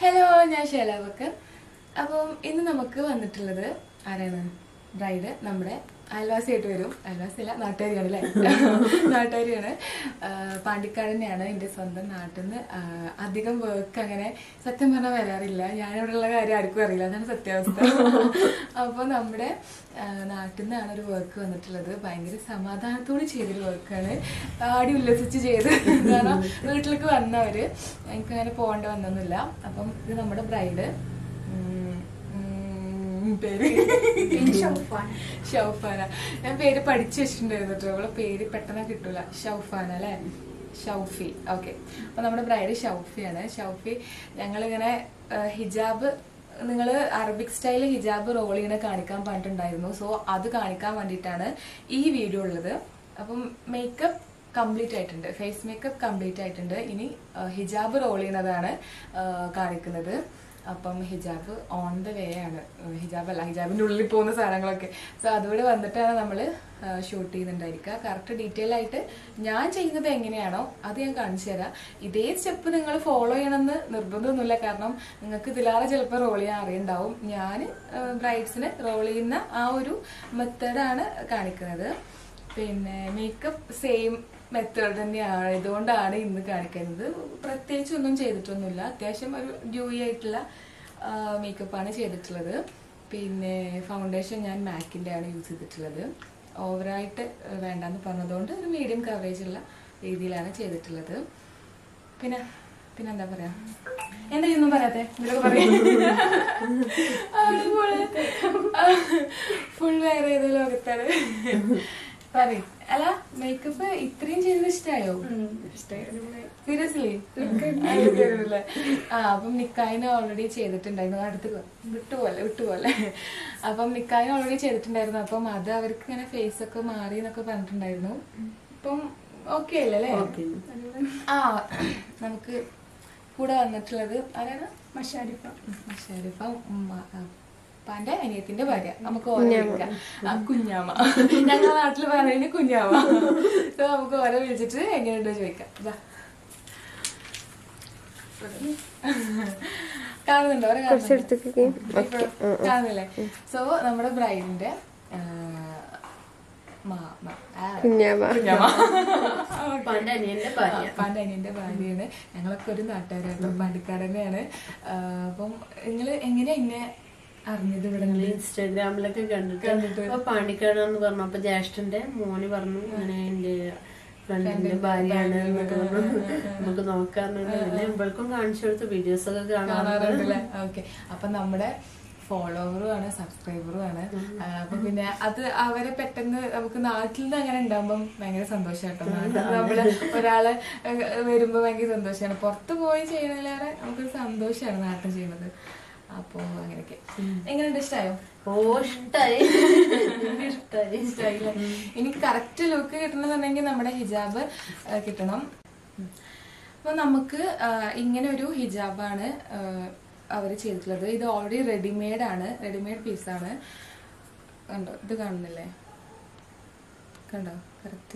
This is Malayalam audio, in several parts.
ഹലോ ഞാൻ ശേലാവക്ക് അപ്പം ഇന്ന് നമുക്ക് വന്നിട്ടുള്ളത് ആരാണ് ബ്രൈഡ് നമ്മുടെ അയൽവാസിയായിട്ട് വരും അയൽവാസിയല്ല നാട്ടുകാരിയാണ് അല്ലേ നാട്ടുകാരിയാണ് ആഹ് പാണ്ടിക്കാടനെയാണ് എൻ്റെ സ്വന്തം നാട്ടിൽ നിന്ന് അധികം വർക്ക് അങ്ങനെ സത്യം പറഞ്ഞാൽ വരാറില്ല ഞാനിവിടെ ഉള്ള കാര്യം ആർക്കും അറിയില്ല അതാണ് സത്യാവസ്ഥ അപ്പോൾ നമ്മുടെ ആഹ് നാട്ടിൽ നിന്നാണ് ഒരു വർക്ക് വന്നിട്ടുള്ളത് ഭയങ്കര സമാധാനത്തോടെ ചെയ്തൊരു വർക്കാണ് ആടി ഉല്ലസിച്ച് ചെയ്ത് കാരണം വീട്ടിലേക്ക് വന്നവര് എനിക്ക് അങ്ങനെ പോകേണ്ട വന്നൊന്നുമില്ല അപ്പം ഇത് നമ്മുടെ ബ്രൈഡ് പേര് ഷൗഫാന ഞാൻ പേര് പഠിച്ചു വെച്ചിട്ടുണ്ടായിരുന്നു കേട്ടോ അവളെ പേര് പെട്ടെന്ന് കിട്ടൂല ഷൗഫാന അല്ലേ ഷൗഫി ഓക്കെ അപ്പൊ നമ്മുടെ ബ്രൈഡ് ഷൗഫിയാണ് ഷൗഫി ഞങ്ങളിങ്ങനെ ആ, ഹിജാബ് നിങ്ങൾ അറബിക് സ്റ്റൈൽ ഹിജാബ് റോൾ ചെയ്യണ കാണിക്കാൻ പറഞ്ഞിട്ടുണ്ടായിരുന്നു സോ അത് കാണിക്കാൻ വേണ്ടിയിട്ടാണ് ഈ വീഡിയോ ഉള്ളത് അപ്പം മേക്കപ്പ് കംപ്ലീറ്റ് ആയിട്ടുണ്ട് ഫേസ് മേക്കപ്പ് കംപ്ലീറ്റ് ആയിട്ടുണ്ട് ഇനി ആ, ഹിജാബ് റോൾ ചെയ്യുന്നതാണ് ആ, കാണിക്കുന്നത് അപ്പം ഹിജാബ് ഓൺ ദ വേ ആണ് ഹിജാബ് അല്ല ഹിജാബിന്റെ ഉള്ളിൽ പോകുന്ന സാധനങ്ങളൊക്കെ സോ അതുകൂടെ വന്നിട്ടാണ് നമ്മൾ ഷൂട്ട് ചെയ്യുന്നുണ്ടായിരിക്കുക കറക്റ്റ് ഡീറ്റെയിൽ ആയിട്ട് ഞാൻ ചെയ്യുന്നത് എങ്ങനെയാണോ അത് ഞാൻ കാണിച്ചു തരാം ഇതേ സ്റ്റെപ്പ് നിങ്ങൾ ഫോളോ ചെയ്യണമെന്ന് നിർബന്ധമൊന്നുമില്ല കാരണം നിങ്ങൾക്ക് ഇതിലാറെ ചിലപ്പോൾ റോൾ ചെയ്യാൻ അറിയുണ്ടാവും ഞാൻ ബ്രൈഡ്സിന് റോൾ ചെയ്യുന്ന ആ ഒരു മെത്തേഡാണ് കാണിക്കുന്നത് പിന്നെ മേക്കപ്പ് സെയിം മെത്തേഡ് തന്നെയാണ് ഇതുകൊണ്ടാണ് ഇന്ന് കാണിക്കുന്നത് പ്രത്യേകിച്ച് ഒന്നും ചെയ്തിട്ടൊന്നുമില്ല അത്യാവശ്യം ഒരു ഡ്യൂയി ആയിട്ടുള്ള മേക്കപ്പാണ് ചെയ്തിട്ടുള്ളത് പിന്നെ ഫൗണ്ടേഷൻ ഞാൻ മാക്കിൻ്റെ ആണ് യൂസ് ചെയ്തിട്ടുള്ളത് ഓവറായിട്ട് വേണ്ടാന്ന് പറഞ്ഞതുകൊണ്ട് ഒരു മീഡിയം കവറേജ് ഉള്ള രീതിയിലാണ് ചെയ്തിട്ടുള്ളത് പിന്നെ പിന്നെ എന്താ പറയാ എന്താ ഒന്നും പറയാത്തെ ഇതൊക്കെ പറയാം ഫുൾ വേറെ ഏതോ ലോകത്താണ് പറയും അല്ല മേക്കപ്പ് ഇത്രയും ചെയ്തത് ഇഷ്ടായോ സീരിയസ്ലി ആ അപ്പം നിക്കായിന് ഓൾറെഡി ചെയ്തിട്ടുണ്ടായിരുന്നു അടുത്ത് പോ- വിട്ടുപോലെ വിട്ടുപോലെ അപ്പം നിക്കായിന് ഓൾറെഡി ചെയ്തിട്ടുണ്ടായിരുന്നു അപ്പം അത് അവർക്ക് ഇങ്ങനെ ഫേസ് ഒക്കെ മാറി എന്നൊക്കെ പറഞ്ഞിട്ടുണ്ടായിരുന്നു ഇപ്പം ഓക്കെ അല്ലേ ആ നമുക്ക് കൂടെ വന്നിട്ടുള്ളത് ആരാണ് മഷാരിഫ ഷെരീഫ ഉമ്മ ആ, ഉപ്പാന്റെ അനിയത്തിന്റെ ഭാര്യ നമുക്ക് ഓരോ വിളിക്കാം ആ, കുഞ്ഞാമ ഞങ്ങളുടെ നാട്ടിൽ പറയുന്നതിന് കുഞ്ഞാമ സോ നമുക്ക് ഓരോ വിളിച്ചിട്ട് എങ്ങനെയുണ്ടോ ചോദിക്കാം ഇതാ. കാണുന്നുണ്ടോ അവരെ കാണുന്നുണ്ടോ? ഇപ്പൊ കാണുന്നില്ലേ സോ നമ്മുടെ ബ്രൈഡിന്റെ കുഞ്ഞാമ ഉപ്പാന്റെ അനിയന്റെ ഭാര്യ. ഉപ്പാന്റെ അനിയന്റെ ഭാര്യയാണ് ഞങ്ങളൊക്കെ ഒരു നാട്ടുകാരാണ് പാണ്ടിക്കാട് തന്നെയാണ് ആ, അപ്പം നിങ്ങള് എങ്ങനെയാ ഇന്നെ അറിഞ്ഞത് ഇവിടെ ഞങ്ങള് ഇൻസ്റ്റാഗ്രാമിലൊക്കെ കണ്ടിട്ട് കണ്ടിട്ട്. അപ്പൊ പാണ്ടിക്കാടാന്ന് പറഞ്ഞു അപ്പൊ ജ്യേഷ്ഠന്റെ മോന് പറഞ്ഞു അങ്ങനെ എന്റെ ഫ്രണ്ടിന്റെ ഭാര്യയാണ് എന്നൊക്കെ പറഞ്ഞു നമുക്ക് നോക്കാറുണ്ട് പിന്നെ ഇവൾക്കും കാണിച്ചു കൊടുത്ത വീഡിയോസ് ഒക്കെ കാണാറുണ്ട് കാണാറുണ്ടല്ലേ ഓക്കെ അപ്പൊ നമ്മുടെ ഫോളോവറും ആണ് സബ്സ്ക്രൈബറും ആണ് ആ, അപ്പൊ പിന്നെ അത് അവരെ പെട്ടെന്ന് നമുക്ക് നാട്ടിൽ നിന്ന് അങ്ങനെ ഉണ്ടാകുമ്പോൾ ഭയങ്കര സന്തോഷാട്ടോ നാട്ടിൽ നമ്മള് ഒരാള് ഏഹ്, വരുമ്പോ ഭയങ്കര സന്തോഷമാണ് പുറത്ത് പോയി ചെയ്യണതിലേറെ നമുക്കൊരു സന്തോഷമാണ് നാട്ടിൽ ചെയ്യുന്നത് അപ്പോ അങ്ങനെയൊക്കെ എങ്ങനെയുണ്ട് ഇഷ്ടമായോ ഓ ഇഷ്ടായി ഇഷ്ടായി ഇഷ്ടമായില്ലേ എനിക്ക് കറക്റ്റ് ലുക്ക് കിട്ടണമെന്നുണ്ടെങ്കിൽ നമ്മുടെ ഹിജാബ് ആ, കിട്ടണം അപ്പൊ നമുക്ക് ആ, ഇങ്ങനെ ഒരു ഹിജാബാണ് അവർ ചെയ്തിട്ടുള്ളത് ഇത് ഓൾറെഡി റെഡിമെയ്ഡ് ആണ് റെഡിമെയ്ഡ് പീസാണ് കണ്ടോ ഇത് കാണുന്നില്ലേ കണ്ടോ കറക്റ്റ്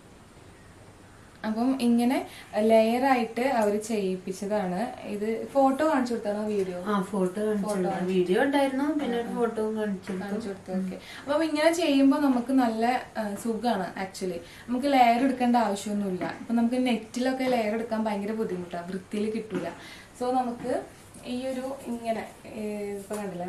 അപ്പം ഇങ്ങനെ ലെയർ ആയിട്ട് അവർ ചെയ്യിപ്പിച്ചതാണ് ഇത് ഫോട്ടോ കാണിച്ചു കൊടുത്താണോ വീഡിയോ ആ ഫോട്ടോ കാണിച്ചു വീഡിയോ ഉണ്ടായിരുന്നു പിന്നെ ഒരു ഫോട്ടോ കാണിച്ചു കാണിച്ചു കൊടുത്തു ഓക്കെ അപ്പം ഇങ്ങനെ ചെയ്യുമ്പോൾ നമുക്ക് നല്ല സുഖമാണ് ആക്ച്വലി നമുക്ക് ലെയർ എടുക്കേണ്ട ആവശ്യമൊന്നുമില്ല ഇപ്പൊ നമുക്ക് നെറ്റിലൊക്കെ ലെയർ എടുക്കാൻ ഭയങ്കര ബുദ്ധിമുട്ടാണ് വൃത്തിയിൽ കിട്ടൂല സോ നമുക്ക് ഈ ഒരു ഇങ്ങനെ ഏഹ്, ഇപ്പൊ കണ്ടില്ലേ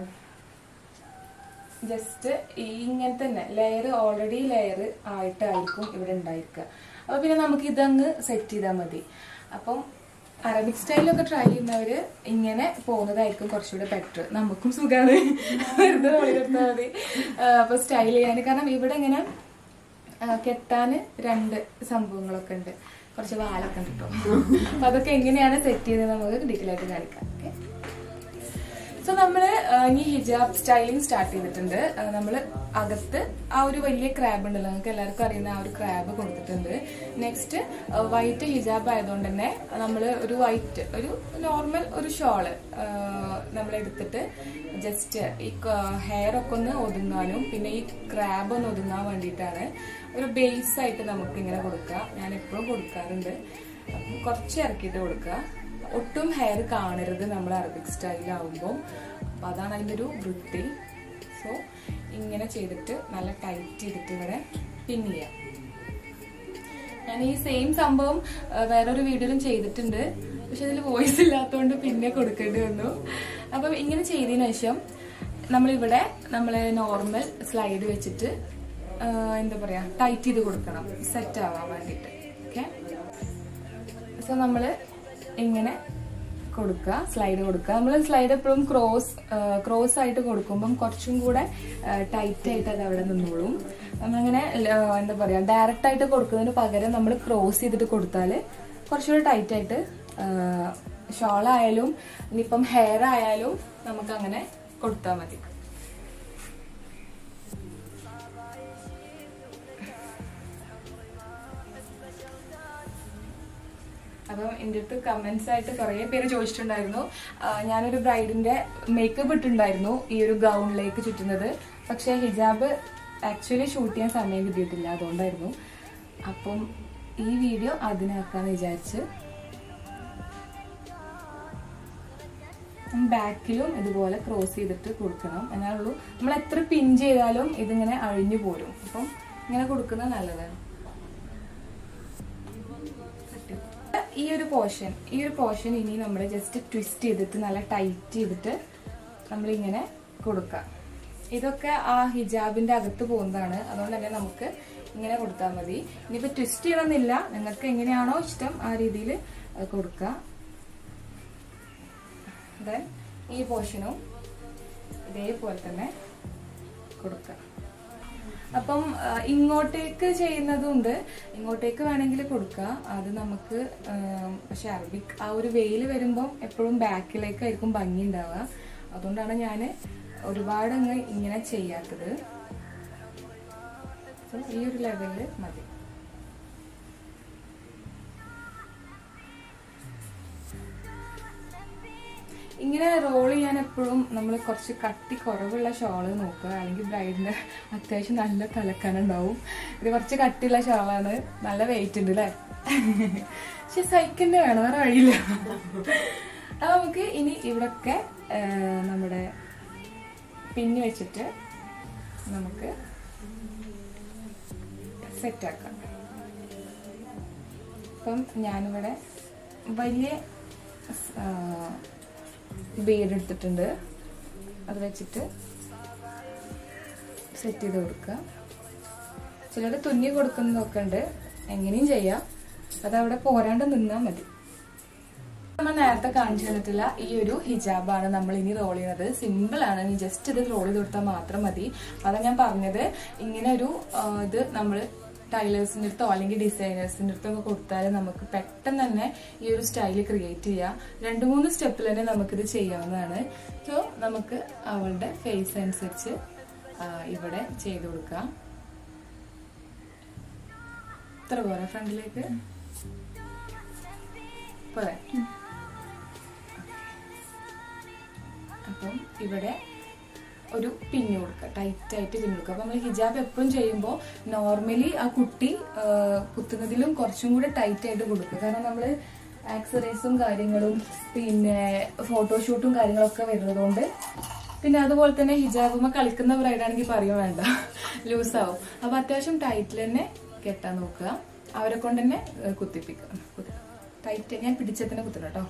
ജസ്റ്റ് ഇങ്ങനെ തന്നെ ലെയർ ഓൾറെഡി ലെയർ ആയിട്ടായിരിക്കും ഇവിടെ ഉണ്ടായിരിക്കുക അപ്പൊ പിന്നെ നമുക്ക് ഇതങ്ങ് സെറ്റ് ചെയ്താൽ മതി അപ്പം അറബിക് സ്റ്റൈലൊക്കെ ട്രൈ ചെയ്യുന്നവര് ഇങ്ങനെ പോകുന്നതായിരിക്കും കുറച്ചുകൂടെ ബെറ്റർ നമുക്കും സുഖമാണ് വെറുതെ റോളിലെടുത്താൽ മതി ആ, അപ്പൊ സ്റ്റൈൽ ചെയ്യാൻ കാരണം ഇവിടെ ഇങ്ങനെ ആ, കെട്ടാന് രണ്ട് സംഭവങ്ങളൊക്കെ ഉണ്ട് കുറച്ച് വാലൊക്കെ ഉണ്ട് കേട്ടോ അപ്പൊ അതൊക്കെ എങ്ങനെയാണ് സെറ്റ് ചെയ്തത് നമുക്ക് ഡീറ്റെയിൽ ആയിട്ട് കാണിക്കാം ഓക്കെ സോ നമ്മള് ആ, ഇനി ഹിജാബ് സ്റ്റൈലിംഗ് സ്റ്റാർട്ട് ചെയ്തിട്ടുണ്ട് ആ, നമ്മള് അകത്ത് ആ ഒരു വലിയ ക്രാബ് ഉണ്ടല്ലോ നിങ്ങൾക്ക് എല്ലാവർക്കും അറിയുന്ന ആ ഒരു ക്രാബ് കൊടുത്തിട്ടുണ്ട് നെക്സ്റ്റ് വൈറ്റ് ഹിജാബ് ആയതുകൊണ്ട് തന്നെ നമ്മൾ ഒരു വൈറ്റ് ഒരു നോർമൽ ഒരു ഷോള് നമ്മൾ എടുത്തിട്ട് ജസ്റ്റ് ഈ ഹെയർ ഒക്കെ ഒന്ന് ഒതുങ്ങാനും പിന്നെ ഈ ക്രാബ് ഒന്ന് ഒതുങ്ങാൻ വേണ്ടിയിട്ടാണ് ഒരു ബേസ് ആയിട്ട് നമുക്ക് ഇങ്ങനെ കൊടുക്കുക ഞാൻ എപ്പോഴും കൊടുക്കാറുണ്ട് അപ്പം കുറച്ച് ഇറക്കിയിട്ട് കൊടുക്കുക ഒട്ടും ഹെയർ കാണരുത് നമ്മൾ അറബിക് സ്റ്റൈലാവുമ്പോൾ അപ്പോൾ അതാണ് അതിൻ്റെ ഒരു വൃത്തി സോ ഇങ്ങനെ ചെയ്തിട്ട് നല്ല ടൈറ്റ് ചെയ്തിട്ട് ഇവിടെ പിൻ ചെയ്യാം ഞാൻ ഈ സെയിം സംഭവം ആ, വേറൊരു വീഡിയോയിലും ചെയ്തിട്ടുണ്ട് പക്ഷെ അതിൽ വോയിസ് ഇല്ലാത്തതുകൊണ്ട് പിന്നെ കൊടുക്കേണ്ടി വന്നു അപ്പം ഇങ്ങനെ ചെയ്തതിനു ശേഷം നമ്മളിവിടെ നമ്മൾ നോർമൽ സ്ലൈഡ് വെച്ചിട്ട് ആ, എന്താ പറയാ ടൈറ്റ് ചെയ്ത് കൊടുക്കണം സെറ്റ് ആവാൻ വേണ്ടിയിട്ട് ഓക്കെ സോ നമ്മൾ ഇങ്ങനെ കൊടുക്കുക സ്ലൈഡ് കൊടുക്കുക നമ്മൾ സ്ലൈഡ് എപ്പോഴും ക്രോസ് ക്രോസ് ആയിട്ട് കൊടുക്കുമ്പം കുറച്ചും കൂടെ ടൈറ്റ് ആയിട്ട് അത് അവിടെ നിന്നോളും നമ്മളിങ്ങനെ ആ, എന്താ പറയാ ഡയറക്റ്റ് ആയിട്ട് കൊടുക്കുന്നതിന് പകരം നമ്മൾ ക്രോസ് ചെയ്തിട്ട് കൊടുത്താൽ കുറച്ചുകൂടെ ടൈറ്റ് ആയിട്ട് ഷോൾ ആയാലും ഇനിയിപ്പം ഹെയർ ആയാലും നമുക്ക് അങ്ങനെ കൊടുത്താൽ മതി അപ്പം എൻ്റെ അടുത്ത് കമന്റ്സ് ആയിട്ട് കുറേ പേര് ചോദിച്ചിട്ടുണ്ടായിരുന്നു ആ, ഞാനൊരു ബ്രൈഡിന്റെ മേക്കപ്പ് ഇട്ടിട്ടുണ്ടായിരുന്നു ഈ ഒരു ഗൗണിലേക്ക് ചുറ്റുന്നത് പക്ഷേ ഹിജാബ് ആക്ച്വലി ഷൂട്ട് ചെയ്യാൻ സമയം കിട്ടിയിട്ടില്ല അതുകൊണ്ടായിരുന്നു അപ്പം ഈ വീഡിയോ അതിനാക്കാന്ന് വിചാരിച്ച് ബാക്കിലും ഇതുപോലെ ക്രോസ് ചെയ്തിട്ട് കൊടുക്കണം എന്നാലുള്ളൂ നമ്മൾ എത്ര പിൻ ചെയ്താലും ഇതിങ്ങനെ അഴിഞ്ഞു പോരും അപ്പം ഇങ്ങനെ കൊടുക്കുന്നത് നല്ലതാണ് ഈ ഒരു പോർഷൻ ഈ ഒരു പോർഷൻ ഇനി നമ്മൾ ജസ്റ്റ് ട്വിസ്റ്റ് ചെയ്തിട്ട് നല്ല ടൈറ്റ് ചെയ്തിട്ട് നമ്മളിങ്ങനെ കൊടുക്കാം ഇതൊക്കെ ആ ഹിജാബിന്റെ അകത്ത് പോകുന്നതാണ് അതുകൊണ്ട് തന്നെ നമുക്ക് ഇങ്ങനെ കൊടുത്താൽ മതി ഇനിയിപ്പോൾ ട്വിസ്റ്റ് ചെയ്യണമെന്നില്ല നിങ്ങൾക്ക് എങ്ങനെയാണോ ഇഷ്ടം ആ രീതിയിൽ കൊടുക്കുക ദെൻ ഈ പോർഷനും ഇതേപോലെ തന്നെ കൊടുക്കുക അപ്പം ആ, ഇങ്ങോട്ടേക്ക് ചെയ്യുന്നതുണ്ട് ഇങ്ങോട്ടേക്ക് വേണമെങ്കിൽ കൊടുക്കുക അത് നമുക്ക് ആം, പക്ഷെ അറബിക് ആ ഒരു വെയിൽ വരുമ്പം എപ്പോഴും ബാക്കിലേക്കായിരിക്കും ഭംഗി ഉണ്ടാവുക അതുകൊണ്ടാണ് ഞാൻ ഒരുപാട് അങ്ങ് ഇങ്ങനെ ചെയ്യാത്തത് So, ഈ ഒരു ലെവലിൽ മതി ഇങ്ങനെ റോൾ ചെയ്യാൻ എപ്പോഴും നമ്മൾ കുറച്ച് കട്ടി കുറവുള്ള ഷോള് നോക്കുക അല്ലെങ്കിൽ ബ്രൈഡിന്റെ അത്യാവശ്യം നല്ല തലക്കനുണ്ടാവും ഇത് കുറച്ച് കട്ടിയുള്ള ഷോളാണ് നല്ല വെയിറ്റ് ഉണ്ട് അല്ലേ പക്ഷെ സൈക്കിളിന്റെ വേണം വേറെ വഴിയില്ല അത് നമുക്ക് ഇനി ഇവിടൊക്കെ ആ, നമ്മുടെ പിന്നി വെച്ചിട്ട് നമുക്ക് സെറ്റാക്കാം അപ്പം ഞാനിവിടെ വലിയ ബീഡ് എടുത്തിട്ടുണ്ട് അത് വെച്ചിട്ട് സെറ്റ് ചെയ്ത് കൊടുക്കുക ചിലർ തുന്നി കൊടുക്കുന്നതൊക്കെ ഉണ്ട് എങ്ങനെയും ചെയ്യാം അതവിടെ പോരാണ്ട് നിന്നാൽ മതി നമ്മൾ നേരത്തെ കാണിച്ചു തന്നിട്ടില്ല ഈ ഒരു ഹിജാബാണ് നമ്മൾ ഇനി റോൾ ചെയ്യുന്നത് സിമ്പിൾ ആണ് ഇനി ജസ്റ്റ് ഇത് റോൾ ചെയ്ത് കൊടുത്താൽ മാത്രം മതി അതാ ഞാൻ പറഞ്ഞത് ഇങ്ങനെ ഒരു ആ, ഇത് നമ്മൾ ടൈലേഴ്സിന്റെ അടുത്തോ അല്ലെങ്കിൽ ഡിസൈനേഴ്സിന്റെ അടുത്തോ ഒക്കെ കൊടുത്താൽ നമുക്ക് പെട്ടെന്ന് തന്നെ ഈ ഒരു സ്റ്റൈൽ ക്രിയേറ്റ് ചെയ്യാം രണ്ട് മൂന്ന് സ്റ്റെപ്പിൽ തന്നെ നമുക്കിത് ചെയ്യാവുന്നതാണ് സോ നമുക്ക് അവളുടെ ഫേസ് അനുസരിച്ച് ആ, ഇവിടെ ചെയ്ത് കൊടുക്കാം ഇത്ര പോരാ ഫ്രണ്ടിലേക്ക് പോരെ അപ്പം ഇവിടെ ഒരു പിന്ന് കൊടുക്കുക ടൈറ്റ് ആയിട്ട് പിന്ന് കൊടുക്കുക അപ്പം നമ്മൾ ഹിജാബ് എപ്പോഴും ചെയ്യുമ്പോൾ നോർമലി ആ കുട്ടി ആ, കുത്തുന്നതിലും കുറച്ചും കൂടെ ടൈറ്റ് ആയിട്ട് കൊടുക്കുക കാരണം നമ്മൾ ആക്സറീസും കാര്യങ്ങളും പിന്നെ ഫോട്ടോഷൂട്ടും കാര്യങ്ങളൊക്കെ വരുന്നതുകൊണ്ട് പിന്നെ അതുപോലെ തന്നെ ഹിജാബുമ്മ കളിക്കുന്ന ബ്രൈഡാണെങ്കിൽ പറയും വേണ്ട ലൂസാവും അപ്പൊ അത്യാവശ്യം ടൈറ്റിൽ തന്നെ കെട്ടാൻ നോക്കുക അവരെ കൊണ്ട് തന്നെ ഏ, കുത്തിപ്പിക്കുക ടൈറ്റ് ഞാൻ പിടിച്ചതിനെ കുത്തണം കേട്ടോ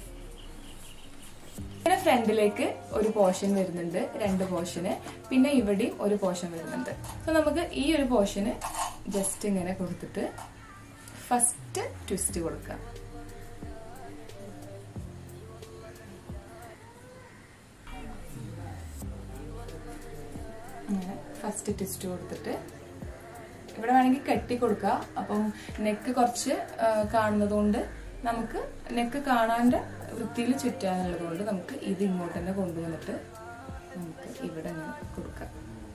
പിന്നെ ഫ്രണ്ടിലേക്ക് ഒരു പോർഷൻ വരുന്നുണ്ട് രണ്ട് പോർഷന് പിന്നെ ഇവിടെയും ഒരു പോർഷൻ വരുന്നുണ്ട് അപ്പൊ നമുക്ക് ഈ ഒരു പോർഷന് ജസ്റ്റ് ഇങ്ങനെ കൊടുത്തിട്ട് ഫസ്റ്റ് ട്വിസ്റ്റ് കൊടുക്കാം അങ്ങനെ ഫസ്റ്റ് ട്വിസ്റ്റ് കൊടുത്തിട്ട് ഇവിടെ വേണമെങ്കിൽ കെട്ടി കൊടുക്കുക അപ്പം നെക്ക് കുറച്ച് ആ, കാണുന്നതുകൊണ്ട് നമുക്ക് നെക്ക് കാണാണ്ട് വൃത്തിയിൽ ചുറ്റാനുള്ളത് കൊണ്ട് നമുക്ക് ഇത് ഇങ്ങോട്ട് തന്നെ കൊണ്ടുവന്നിട്ട് നമുക്ക് ഇവിടെ അങ്ങനെ കൊടുക്കാം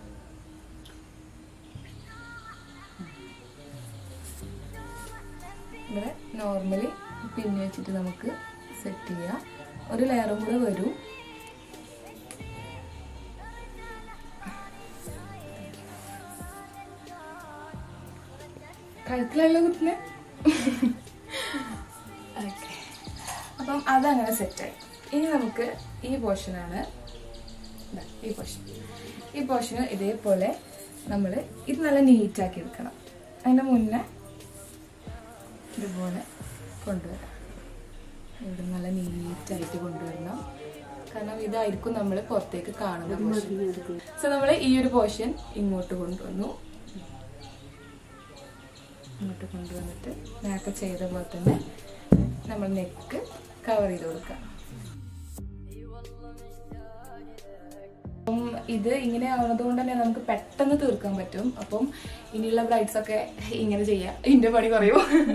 ഇവിടെ നോർമലി പിന്നെ വെച്ചിട്ട് നമുക്ക് സെറ്റ് ചെയ്യാം ഒരു ലെയറും കൂടെ വരും കഴുത്തിലല്ല കുത്തുന്നത് ഓക്കെ അപ്പൊ അപ്പം അതങ്ങനെ സെറ്റായി ഇനി നമുക്ക് ഈ പോർഷനാണ് ദാ, ഈ പോർഷൻ ഈ പോർഷന് ഇതേപോലെ നമ്മൾ ഇത് നല്ല നീറ്റാക്കി എടുക്കണം അതിൻ്റെ മുന്നേ ഇതുപോലെ കൊണ്ടുവരാം ഇവിടെ നല്ല നീറ്റായിട്ട് കൊണ്ടുവരണം കാരണം ഇതായിരിക്കും നമ്മൾ പുറത്തേക്ക് കാണുന്ന പോർഷൻ സോ നമ്മൾ ഈ ഒരു പോർഷൻ ഇങ്ങോട്ട് കൊണ്ടുവന്നു ഇങ്ങോട്ട് കൊണ്ടുവന്നിട്ട് നേരത്തെ ചെയ്ത പോലെ തന്നെ നമ്മൾ നെക്ക് കവർ ചെയ്ത് കൊടുക്കാം അപ്പം ഇത് ഇങ്ങനെ ആവുന്നത് കൊണ്ട് തന്നെ നമുക്ക് പെട്ടെന്ന് തീർക്കാൻ പറ്റും അപ്പം ഇനിയുള്ള ബ്രൈഡ്സ് ഒക്കെ ഇങ്ങനെ ചെയ്യാം ഇതിന്റെ പണി കുറയും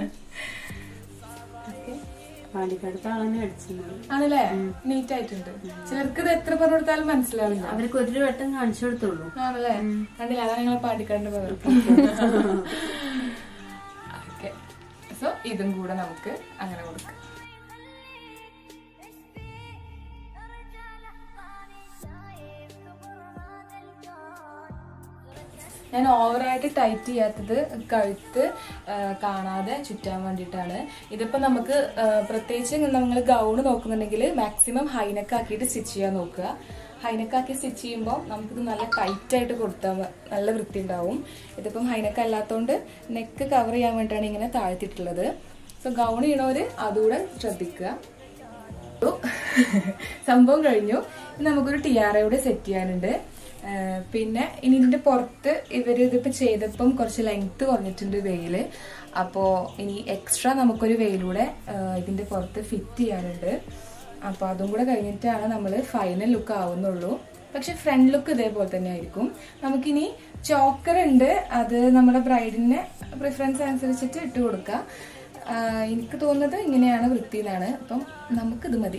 പാലക്കാട് താളന്നെ അടിച്ചിട്ടുണ്ട് ആണല്ലേ നീറ്റ് ആയിട്ടുണ്ട് ചിലർക്ക് ഇത് എത്ര പറഞ്ഞു കൊടുത്താലും മനസ്സിലാവില്ല അവർക്ക് ഒരു വട്ടം കാണിച്ചു കൊടുത്തുള്ളൂ ആണല്ലേ കണ്ടില്ല അതാണ് ഞങ്ങൾ പാണ്ടിക്കാടിന്റെ പകർപ്പ് ഓക്കെ സോ ഇതും കൂടെ നമുക്ക് അങ്ങനെ കൊടുക്കാം ഞാൻ ഓവറായിട്ട് ടൈറ്റ് ചെയ്യാത്തത് കഴുത്ത് ആ, കാണാതെ ചുറ്റാൻ വേണ്ടിയിട്ടാണ് ഇതിപ്പോൾ നമുക്ക് ആ, പ്രത്യേകിച്ച് നമ്മൾ ഗൗണ് നോക്കുന്നുണ്ടെങ്കിൽ മാക്സിമം ഹൈനെക്ക് ആക്കിയിട്ട് സ്റ്റിച്ച് ചെയ്യാൻ നോക്കുക ഹൈനെക്ക് ആക്കി സ്റ്റിച്ച് ചെയ്യുമ്പോൾ നമുക്കിത് നല്ല ടൈറ്റ് ആയിട്ട് കൊടുത്താൽ മ- നല്ല വൃത്തി ഉണ്ടാവും ഇതിപ്പം ഹൈനെക്ക് അല്ലാത്തതുകൊണ്ട് നെക്ക് കവർ ചെയ്യാൻ വേണ്ടിയിട്ടാണ് ഇങ്ങനെ താഴ്ത്തിയിട്ടുള്ളത് സോ ഗൗൺ ചെയ്യണവർ അതുകൂടെ ശ്രദ്ധിക്കുക ഒരു സംഭവം കഴിഞ്ഞു ഇനി നമുക്കൊരു ടിയാറയോടെ സെറ്റ് ചെയ്യാനുണ്ട് ആ, പിന്നെ ഇനി ഇതിന്റെ പുറത്ത് ഇവർ ഇതിപ്പോ ചെയ്തപ്പം കുറച്ച് ലെങ്ത് കുറഞ്ഞിട്ടുണ്ട് വെയില് അപ്പോ ഇനി എക്സ്ട്രാ നമുക്കൊരു വെയിലൂടെ ആ, ഇതിന്റെ പുറത്ത് ഫിറ്റ് ചെയ്യാനുണ്ട് അപ്പൊ അതും കൂടെ കഴിഞ്ഞിട്ടാണ് നമ്മൾ ഫൈനൽ ലുക്ക് ആവുന്നുള്ളൂ പക്ഷെ ഫ്രണ്ട് ലുക്ക് ഇതേപോലെ തന്നെ ആയിരിക്കും നമുക്കിനി ചോക്കർ ഉണ്ട് അത് നമ്മുടെ ബ്രൈഡിന്റെ പ്രിഫറൻസ് അനുസരിച്ചിട്ട് ഇട്ട് കൊടുക്കാം ആ, എനിക്ക് തോന്നുന്നത് ഇങ്ങനെയാണ് വൃത്തി എന്നാണ് അപ്പം നമുക്കിത് മതി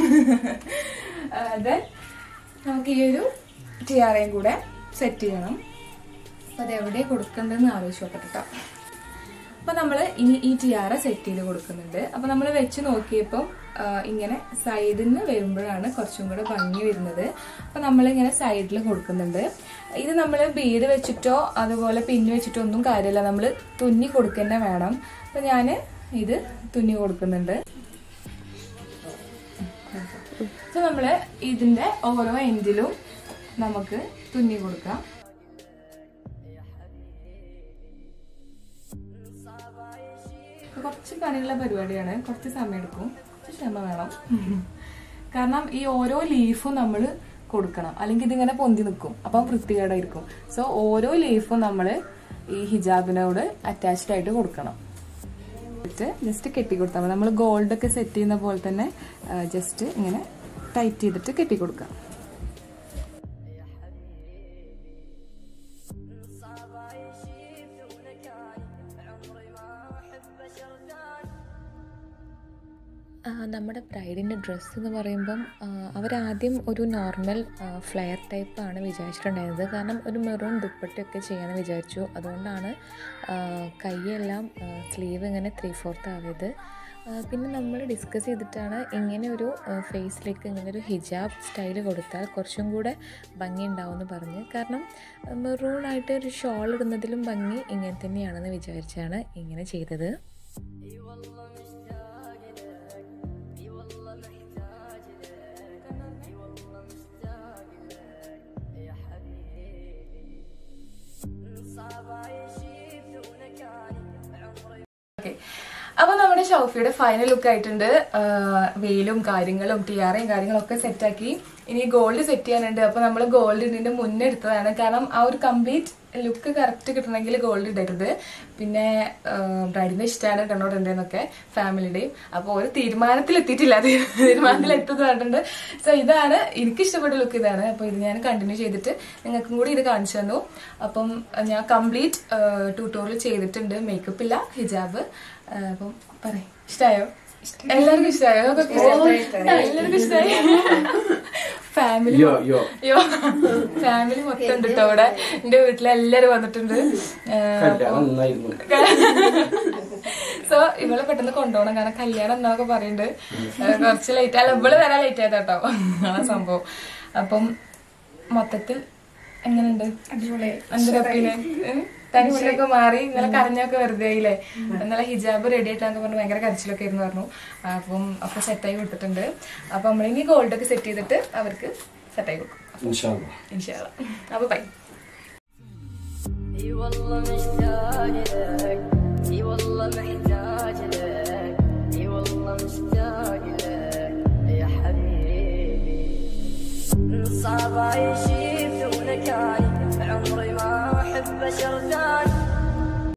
ദെൻ നമുക്ക് ഈ ഒരു ടിയാറയും കൂടെ സെറ്റ് ചെയ്യണം അപ്പം അത് എവിടെ കൊടുക്കേണ്ടതെന്ന് ആലോചിച്ച് നോക്കട്ടെ കേട്ടോ അപ്പം നമ്മൾ ഇനി ഈ ടിയാറ സെറ്റ് ചെയ്ത് കൊടുക്കുന്നുണ്ട് അപ്പം നമ്മൾ വെച്ച് നോക്കിയപ്പം ആ, ഇങ്ങനെ സൈഡിൽ നിന്ന് വരുമ്പോഴാണ് കുറച്ചും കൂടെ ഭംഗി വരുന്നത് അപ്പം നമ്മളിങ്ങനെ സൈഡിൽ കൊടുക്കുന്നുണ്ട് ഇത് നമ്മൾ ബീഡ് വെച്ചിട്ടോ അതുപോലെ പിന്ന് വെച്ചിട്ടോ ഒന്നും കാര്യമില്ല നമ്മൾ തുന്നി കൊടുക്കുക വേണം അപ്പം ഞാൻ ഇത് തുന്നി കൊടുക്കുന്നുണ്ട് സോ നമ്മൾ ഇതിന്റെ ഓരോ എൻഡിലും നമുക്ക് തുന്നി കൊടുക്കാം കുറച്ച് പണിയുള്ള പരിപാടിയാണ് കുറച്ച് സമയം എടുക്കും കുറച്ച് ക്ഷമ വേണം കാരണം ഈ ഓരോ ലീഫും നമ്മൾ കൊടുക്കണം അല്ലെങ്കിൽ ഇതിങ്ങനെ പൊന്തി നിൽക്കും അപ്പം വൃത്തികേടായിരിക്കും സോ ഓരോ ലീഫും നമ്മൾ ഈ ഹിജാബിനോട് അറ്റാച്ച്ഡ് ആയിട്ട് കൊടുക്കണം ജസ്റ്റ് കെട്ടി കൊടുത്താൽ മതി നമ്മൾ ഗോൾഡ് ഒക്കെ സെറ്റ് ചെയ്യുന്ന പോലെ തന്നെ ജസ്റ്റ് ഇങ്ങനെ ടൈറ്റ് ചെയ്തിട്ട് കെട്ടി കൊടുക്കാം ആ, നമ്മുടെ ബ്രൈഡിൻ്റെ ഡ്രസ്സ് എന്ന് പറയുമ്പം ആ, അവരാദ്യം ഒരു നോർമൽ ഫ്ലെയർ ടൈപ്പാണ് വിചാരിച്ചിട്ടുണ്ടായിരുന്നത് കാരണം ഒരു മെറൂൺ ദുപ്പട്ടയൊക്കെ ചെയ്യാമെന്ന് വിചാരിച്ചു അതുകൊണ്ടാണ് ആ, കൈയെല്ലാം സ്ലീവ് ഇങ്ങനെ ത്രീ ഫോർത്ത് ആയത് ആ, പിന്നെ നമ്മൾ ഡിസ്കസ് ചെയ്തിട്ടാണ് ഇങ്ങനെ ഒരു ഫേസിലേക്ക് ഇങ്ങനെ ഒരു ഹിജാബ് സ്റ്റൈൽ കൊടുത്താൽ കുറച്ചും കൂടെ ഭംഗി ഉണ്ടാവുമെന്ന് പറഞ്ഞ് കാരണം മെറൂൺ ആയിട്ട് ഒരു ഷോൾ ഇടുന്നതിലും ഭംഗി ഇങ്ങനെ തന്നെയാണെന്ന് വിചാരിച്ചാണ് ഇങ്ങനെ ചെയ്തത് ഓക്കെ അപ്പൊ നമ്മുടെ ഷൗഫിയുടെ ഫൈനൽ ലുക്ക് ആയിട്ടുണ്ട് ആ, വെയിലും കാര്യങ്ങളും ടിയാറയും കാര്യങ്ങളും ഒക്കെ സെറ്റാക്കി ഇനി ഗോൾഡ് സെറ്റ് ചെയ്യാനുണ്ട് അപ്പൊ നമ്മൾ ഗോൾഡ് ഇതിന്റെ മുന്നേ എടുത്തതാണ് കാരണം ആ ഒരു കംപ്ലീറ്റ് ലുക്ക് കറക്റ്റ് കിട്ടണമെങ്കിൽ ഗോൾഡ് ഇടരുത് പിന്നെ ബ്രൈഡിന്റെ ഇഷ്ടമാണ് ഇടണോടുണ്ടെന്നൊക്കെ ഫാമിലിയുടെയും അപ്പൊ ഒരു തീരുമാനത്തിൽ എത്തിയിട്ടില്ല തീരുമാനത്തിൽ എത്തുന്നത് കണ്ടിട്ടുണ്ട് സോ ഇതാണ് എനിക്ക് ഇഷ്ടപ്പെട്ട ലുക്ക് ഇതാണ് അപ്പൊ ഇത് ഞാൻ കണ്ടിന്യൂ ചെയ്തിട്ട് നിങ്ങൾക്കും കൂടി ഇത് കാണിച്ചു തന്നു അപ്പം ഞാൻ കംപ്ലീറ്റ് ട്യൂട്ടോറിയൽ ചെയ്തിട്ടുണ്ട് മേക്കപ്പ് ഇല്ല ഹിജാബ് ആ, അപ്പം പറയും ഇഷ്ടായോ എല്ലാവർക്കും ഇഷ്ടായോ എല്ലാവർക്കും ഇഷ്ടായി ഫാമിലി യോ യോ അയ്യോ ഫാമിലി മൊത്തം ഉണ്ട് കേട്ടോ അവിടെ എന്റെ വീട്ടിൽ എല്ലാരും വന്നിട്ടുണ്ട് ആ, കല്യാണം നന്നായിരുന്നു സോ ഇവളെ പെട്ടെന്ന് കൊണ്ടുപോകണം കാരണം കല്യാണം എന്നൊക്കെ പറയുന്നുണ്ട് ആ, കുറച്ച് ലേറ്റ് അല്ല ഇവള് വരാൻ ലേറ്റ് ആയതാ കേട്ടോ ആ സംഭവം അപ്പം മൊത്തത്തിൽ എങ്ങനെയുണ്ട് എന്താ ഒപ്പീനിയൻ ടെൻഷനൊക്കെ മാറി ഇന്നലെ കരഞ്ഞൊക്കെ വെറുതെ ആയില്ലേ ഇന്നലെ ഹിജാബ് റെഡി ആയിട്ടാന്ന് പറഞ്ഞ് ഭയങ്കര കരച്ചിലൊക്കെ ഇരുന്ന് പറഞ്ഞു അപ്പം ഒക്കെ സെറ്റായി കൊടുത്തിട്ടുണ്ട് അപ്പൊ നമ്മളിനി ഗോൾഡ് ഒക്കെ സെറ്റ് ചെയ്തിട്ട് അവർക്ക് സെറ്റായി കൊടുക്കും ഇൻഷാല്ലാ ഇൻഷാല്ല അപ്പൊ ബൈ اي والله مشتاق لك اي والله محتاج لك اي والله مشتاق